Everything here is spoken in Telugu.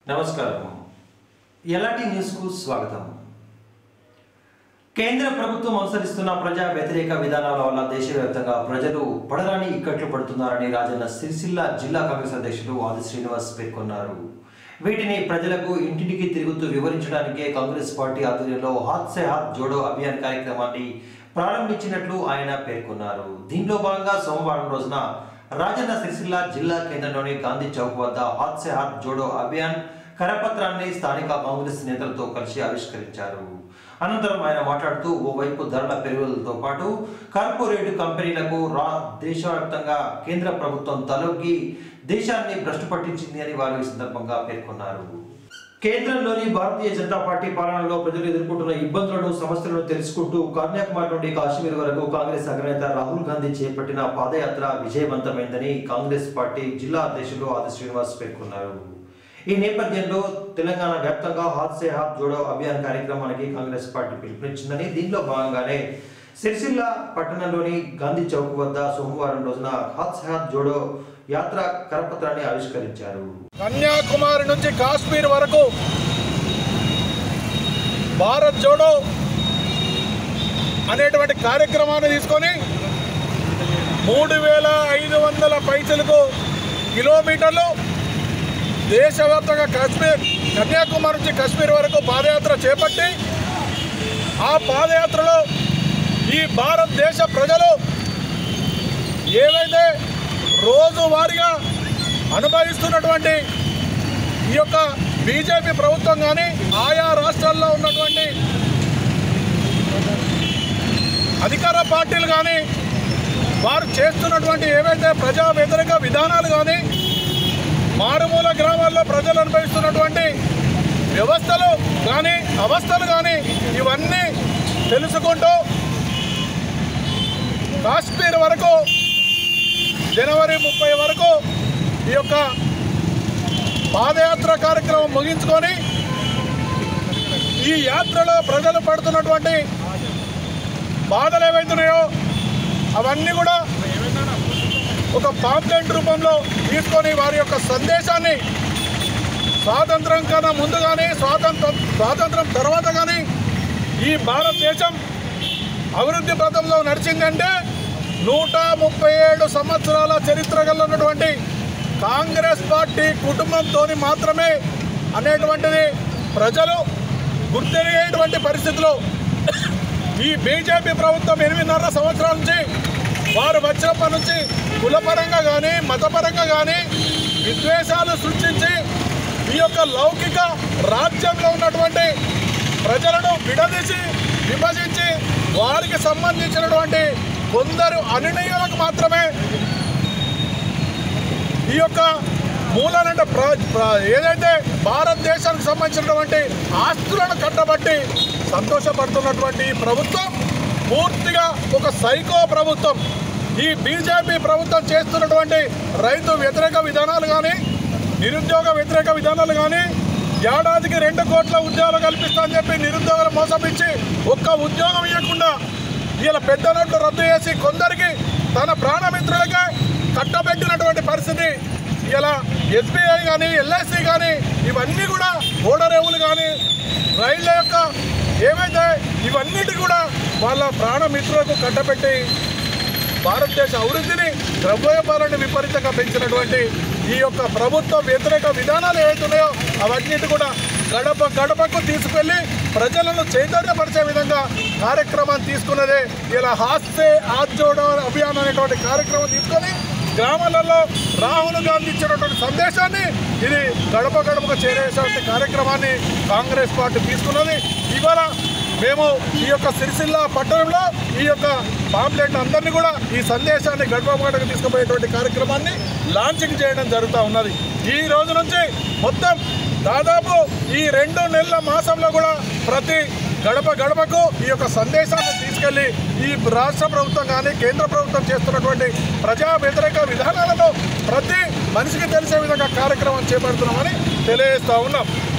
నమస్కారం ఎలాంటి న్యూస్కు స్వాగతం కేంద్ర ప్రభుత్వం అనుసరిస్తున్న ప్రజా వ్యతిరేక విధానాల వల్ల దేశవ్యాప్తంగా ప్రజలు పడరాని ఇక్కట్లు పడుతున్నారని రాజన్న సిరిసిల్ల జిల్లా కాంగ్రెస్ అధ్యక్షుడు ఆది శ్రీనివాస్ పేర్కొన్నారు వీటిని ప్రజలకు ఇంటింటికి తిరుగుతూ వివరించడానికే కాంగ్రెస్ పార్టీ ఆధ్వర్యంలో హాత్ సే హాత్ జోడో అభియాన్ కార్యక్రమాన్ని ప్రారంభించినట్లు ఆయన పేర్కొన్నారు దీనిలో భాగంగా సోమవారం రోజున రాజన్న సిరిసిల్ల జిల్లా కేంద్రంలోని గాంధీ చౌక్ వద్ద హాత్ సే హాత్ జోడో అభియాన్ కరపత్రాన్ని స్థానిక కాంగ్రెస్ నేతలతో కలిసి ఆవిష్కరించారు అనంతరం ఆయన మాట్లాడుతూ ఓవైపు ధరల పెరుగుదలతో పాటు కార్పొరేట్ కంపెనీలకు రా దేశవ్యాప్తంగా కేంద్ర ప్రభుత్వం తలొగ్గి దేశాన్ని భ్రష్టు పట్టించింది అని వారు ఈ సందర్భంగా పేర్కొన్నారు కేంద్రంలోని భారతీయ జనతా పార్టీ పాలనలో ప్రజలు ఎదుర్కొంటున్న ఇబ్బందులను సమస్యలను తెలుసుకుంటూ కన్యాకుమారి నుండి కాశ్మీర్ వరకు కాంగ్రెస్ అగ్రనేత రాహుల్ గాంధీ చేపట్టిన పాదయాత్ర విజయవంతమైందని కాంగ్రెస్ పార్టీ జిల్లా అధ్యక్షులు ఆది శ్రీనివాస్ పేర్కొన్నారు ఈ నేపథ్యంలో తెలంగాణ వ్యాప్తంగా హాత్ సే హాత్ జోడో అభియాన్ కార్యక్రమానికి కాంగ్రెస్ పార్టీ పిలుపునిచ్చిందని దీనిలో భాగంగానే సిరిసిల్ల పట్టణంలోని గాంధీ చౌక్ వద్ద సోమవారం రోజున హాత్ సే హాత్ జోడో యాత్ర కరపత్రాన్ని ఆవిష్కరించారు కన్యాకుమారి నుంచి కాశ్మీర్ వరకు భారత్ జోడో అనేటువంటి కార్యక్రమాన్ని తీసుకొని మూడు వేల ఐదు వందల పైసలకు కిలోమీటర్లు దేశవ్యాప్తంగా కాశ్మీర్ కన్యాకుమారి నుంచి కాశ్మీర్ వరకు పాదయాత్ర చేపట్టి ఆ పాదయాత్రలో ఈ భారతదేశ ప్రజలు ఏవైతే రోజువారీగా అనుభవిస్తున్నటువంటి ఈ యొక్క బీజేపీ ప్రభుత్వం కానీ ఆయా రాష్ట్రాల్లో ఉన్నటువంటి అధికార పార్టీలు కానీ వారు చేస్తున్నటువంటి ఏవైతే ప్రజా వ్యతిరేక విధానాలు కానీ మారుమూల గ్రామాల్లో ప్రజలు అనుభవిస్తున్నటువంటి వ్యవస్థలు కానీ అవస్థలు కానీ ఇవన్నీ తెలుసుకుంటూ కాశ్మీర్ వరకు జనవరి ముప్పై వరకు ఈ యొక్క పాదయాత్ర కార్యక్రమం ముగించుకొని ఈ యాత్రలో ప్రజలు పడుతున్నటువంటి బాధలు ఏవైతున్నాయో అవన్నీ కూడా ఒక పాంప్లెంట్ రూపంలో తీసుకొని వారి యొక్క సందేశాన్ని స్వాతంత్రం కన్నా ముందు కానీ స్వాతంత్రం స్వాతంత్రం తర్వాత కానీ ఈ భారతదేశం అభివృద్ధి పథంలో నడిచిందంటే నూట ముప్పై ఏడు సంవత్సరాల చరిత్ర ఉన్నటువంటి కాంగ్రెస్ పార్టీ కుటుంబంతో మాత్రమే అనేటువంటిది ప్రజలు గుర్తెరిగేటువంటి పరిస్థితిలో ఈ బీజేపీ ప్రభుత్వం ఎనిమిదిన్నర సంవత్సరాల నుంచి వారు వచ్చినప్పటి నుంచి కులపరంగా కానీ మతపరంగా కానీ విద్వేషాలు సృష్టించి ఈ యొక్క లౌకిక రాజ్యంలో ఉన్నటువంటి ప్రజలను విడదీసి విభజించి వారికి సంబంధించినటువంటి కొందరు అనునయులకు మాత్రమే ఈ యొక్క మూలాలంటే ప్ర ప్ర- ఏదైతే భారతదేశానికి సంబంధించినటువంటి ఆస్తులను కట్టబట్టి సంతోషపడుతున్నటువంటి ఈ ప్రభుత్వం పూర్తిగా ఒక సైకో ప్రభుత్వం ఈ బీజేపీ ప్రభుత్వం చేస్తున్నటువంటి రైతు వ్యతిరేక విధానాలు కానీ నిరుద్యోగ వ్యతిరేక విధానాలు కానీ ఏడాదికి రెండు కోట్ల ఉద్యోగాలు కల్పిస్తామని చెప్పి నిరుద్యోగులు మోసపించి ఒక్క ఉద్యోగం ఇవ్వకుండా ఇలా పెద్ద నోట్లు రద్దు చేసి కొందరికి తన ప్రాణమిత్రులకే కట్టబెట్టినటువంటి పరిస్థితి ఇలా ఎస్బీఐ కానీ ఎల్ఐసి కానీ ఇవన్నీ కూడా ఓడరేవులు కానీ రైళ్ల యొక్క ఏవైతే ఇవన్నిటి కూడా వాళ్ళ ప్రాణమిత్రులకు కట్టబెట్టి భారతదేశ అభివృద్ధిని ద్రవ్యోపాలను విపరీతంగా పెంచినటువంటి ఈ యొక్క ప్రభుత్వ వ్యతిరేక విధానాలు ఏవైతున్నాయో అవన్నిటి కూడా గడప గడపకు తీసుకెళ్లి ప్రజలను చైతన్యపరిచే విధంగా కార్యక్రమాన్ని తీసుకున్నదే ఇలా హాస్సే ఆజోడో అభియాన్ అనేటువంటి కార్యక్రమం తీసుకొని గ్రామాలలో రాహుల్ గాంధీ ఇచ్చినటువంటి సందేశాన్ని ఇది గడప గడపకు చేరేటువంటి కార్యక్రమాన్ని కాంగ్రెస్ పార్టీ తీసుకున్నది ఇవాళ మేము ఈ యొక్క సిరిసిల్ల పట్టణంలో ఈ యొక్క పాంప్లెట్ అందరినీ కూడా ఈ సందేశాన్ని గడప గడపకు తీసుకుపోయేటువంటి కార్యక్రమాన్ని లాంచింగ్ చేయడం జరుగుతూ ఉన్నది ఈ రోజు నుంచి మొత్తం దాదాపు ఈ రెండు నెలల మాసంలో కూడా ప్రతి గడప గడపకు ఈ యొక్క సందేశాన్ని తీసుకెళ్లి ఈ రాష్ట్ర ప్రభుత్వం కానీ కేంద్ర ప్రభుత్వం చేస్తున్నటువంటి ప్రజా వ్యతిరేక విధానాలను ప్రతి మనిషికి తెలిసే విధంగా కార్యక్రమం చేపడుతున్నామని తెలియజేస్తా ఉన్నాం